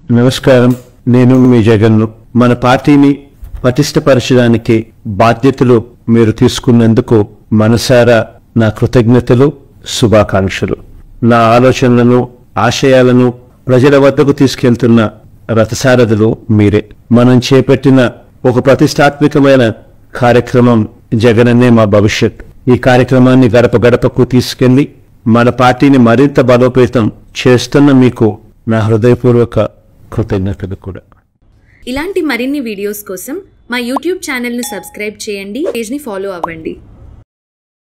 నమస్కారం నేను మీ జగన్ను మన పార్టీని పటిష్టపరచడానికి బాధ్యతలు మీరు తీసుకున్నందుకు మనసారా నా కృతజ్ఞతలు శుభాకాంక్షలు నా ఆలోచనలను ఆశయాలను ప్రజల వద్దకు తీసుకెళ్తున్న రథసారథులు మీరే మనం చేపట్టిన ఒక ప్రతిష్టాత్మకమైన కార్యక్రమం జగనన్నే మా భవిష్యత్ ఈ కార్యక్రమాన్ని గడప గడపకు తీసుకెళ్లి మన పార్టీని మరింత బలోపేతం చేస్తున్న మీకు నా హృదయపూర్వక కృతజ్ఞతలు కూడా ఇలాంటి మరిన్ని వీడియోస్ కోసం మా యూట్యూబ్ ఛానల్ను సబ్స్క్రైబ్ చేయండి పేజ్ని ఫాలో అవ్వండి